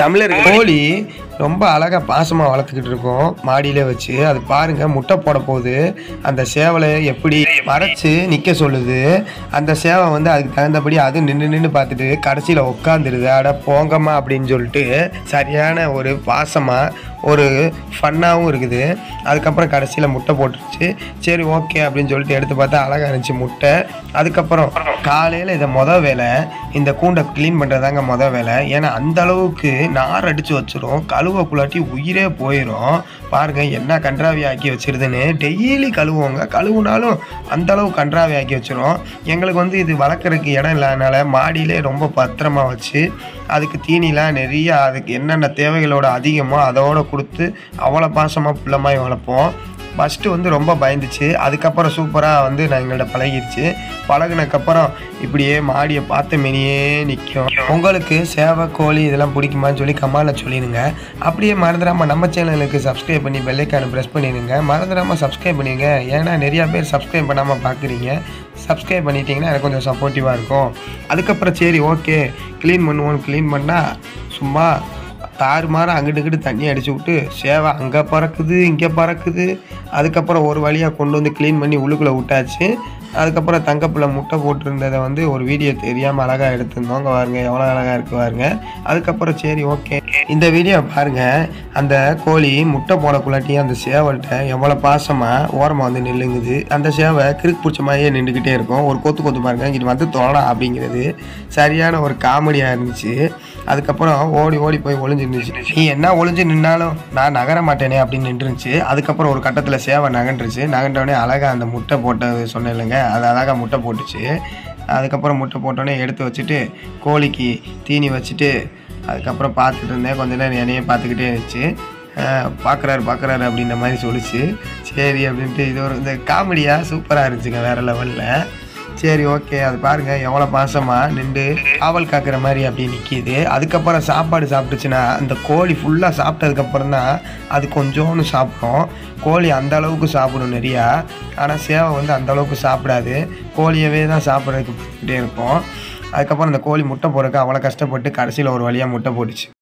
தமிழர் கோழி ரொம்ப அழகாக பாசமாக வளர்த்துக்கிட்டு இருக்கோம் மாடியிலே வச்சு அது பாருங்க முட்டை போட போகுது அந்த சேவலை எப்படி மறைச்சு நிற்க சொல்லுது அந்த சேவை வந்து அதுக்கு தகுந்தபடி அது நின்று நின்று பார்த்துட்டு கடைசியில் உட்காந்துருது அட போங்கம்மா அப்படின்னு சொல்லிட்டு சரியான ஒரு பாசமாக ஒரு ஃபன்னாகவும் இருக்குது அதுக்கப்புறம் கடைசியில் முட்டை போட்டுருச்சு சரி ஓகே அப்படின்னு சொல்லிட்டு எடுத்து பார்த்தா அழகாக இருந்துச்சு முட்டை அதுக்கப்புறம் காலையில் இதை மொத வேலை இந்த கூண்டை க்ளீன் பண்ணுறதாங்க மொத வேலை ஏன்னா அந்த அளவுக்கு நார் அடித்து வச்சிரும் கழுவ குளாட்டி உயிரே போயிடும் பாருங்க என்ன கன்றாவி ஆக்கி வச்சிருதுன்னு டெய்லி கழுவுவோங்க கழுவுனாலும் அந்த அளவு கன்றாவி ஆக்கி வச்சிரும் எங்களுக்கு வந்து இது வளர்க்குறதுக்கு இடம் இல்லாதனால மாடியிலே ரொம்ப பத்திரமா வச்சு அதுக்கு தீனிலாம் நிறைய அதுக்கு என்னென்ன தேவைகளோட அதிகமோ அதோட கொடுத்து அவ்வளோ பாசமாக பிள்ளைமாய் வளர்ப்போம் ஃபஸ்ட்டு வந்து ரொம்ப பயந்துச்சு அதுக்கப்புறம் சூப்பராக வந்து நான் எங்கள்கிட்ட பழகிருச்சு பழகுனக்கப்புறம் இப்படியே மாடியை பார்த்த மினியே நிற்கும் உங்களுக்கு சேவை கோழி இதெல்லாம் பிடிக்குமான்னு சொல்லி கமாலில் சொல்லிடுங்க அப்படியே மறந்துடாமல் நம்ம சேனலுக்கு சப்ஸ்கிரைப் பண்ணி பெல்லைக்கான ப்ரெஸ் பண்ணிடுங்க மறந்துடாமல் சப்ஸ்கிரைப் பண்ணிடுங்க ஏன்னா நிறையா பேர் சப்ஸ்கிரைப் பண்ணாமல் பார்க்குறீங்க சப்ஸ்கிரைப் பண்ணிட்டீங்கன்னா எனக்கு கொஞ்சம் சப்போர்ட்டிவாக இருக்கும் அதுக்கப்புறம் சரி ஓகே க்ளீன் பண்ணுவோம் க்ளீன் பண்ணால் சும்மா தாறுமாற அங்கிட்டு இங்கிட்டு தண்ணி அடிச்சு விட்டு சேவை அங்கே பறக்குது இங்கே பறக்குது அதுக்கப்புறம் ஒரு வழியாக கொண்டு வந்து க்ளீன் பண்ணி உள்ளுக்குள்ளே விட்டாச்சு அதுக்கப்புறம் தங்கப்பிள்ளை முட்டை போட்டிருந்ததை வந்து ஒரு வீடியோ தெரியாமல் அழகாக எடுத்திருந்தோம் அங்கே பாருங்க எவ்வளோ அழகாக இருக்கு பாருங்க அதுக்கப்புறம் சரி ஓகே இந்த வீடியோ பாருங்க அந்த கோழி முட்டை போடக்குள்ளாட்டி அந்த சேவல்கிட்ட எவ்வளோ பாசமாக ஓரமாக வந்து நில்லுங்குது அந்த சேவை கிறுக்கு பிடிச்ச மாதிரியே நின்றுக்கிட்டே இருக்கும் ஒரு கொத்து கொத்து பாருங்க இங்கிட்டு வந்து தொழலாம் அப்படிங்கிறது சரியான ஒரு காமெடியாக இருந்துச்சு அதுக்கப்புறம் ஓடி ஓடி போய் ஒளிஞ்சு நின்றுச்சு நீ என்ன ஒளிஞ்சு நின்னாலும் நான் நகர மாட்டேனே அப்படின்னு நின்றுச்சு அதுக்கப்புறம் ஒரு கட்டத்தில் சேவை நகண்டுருச்சு நகண்டோடனே அழகாக அந்த முட்டை போட்டது சொன்னேன் இல்லைங்க அது அழகாக முட்டை போட்டுச்சு அதுக்கப்புறம் முட்டை போட்டோடனே எடுத்து வச்சுட்டு கோழிக்கு தீனி வச்சுட்டு அதுக்கப்புறம் பார்த்துட்டு இருந்தேன் கொஞ்ச நேரம் என்னையே பார்த்துக்கிட்டே இருந்துச்சு பார்க்குறாரு பார்க்குறாரு அப்படின்ற மாதிரி சொல்லிச்சு சரி அப்படின்ட்டு இது ஒரு இந்த காமெடியாக சூப்பராக இருந்துச்சுங்க வேறு லெவலில் சரி ஓகே அது பாருங்க எவ்வளோ பாசமாக நின்று காவல் காக்கிற மாதிரி அப்படி நிற்கிது அதுக்கப்புறம் சாப்பாடு சாப்பிட்டுச்சுன்னா அந்த கோழி ஃபுல்லாக சாப்பிட்டதுக்கப்புறம் தான் அது கொஞ்சோன்னு சாப்பிடும் கோழி அந்த அளவுக்கு சாப்பிடும் நிறையா ஆனால் சேவை வந்து அந்த அளவுக்கு சாப்பிடாது கோழியவே தான் சாப்பிட்றதுக்கு பார்த்துக்கிட்டே இருக்கும் அதுக்கப்புறம் அந்த கோழி முட்டை போடுறதுக்கு அவ்வளோ கஷ்டப்பட்டு கடைசியில் ஒரு வழியாக முட்டை போட்டுச்சு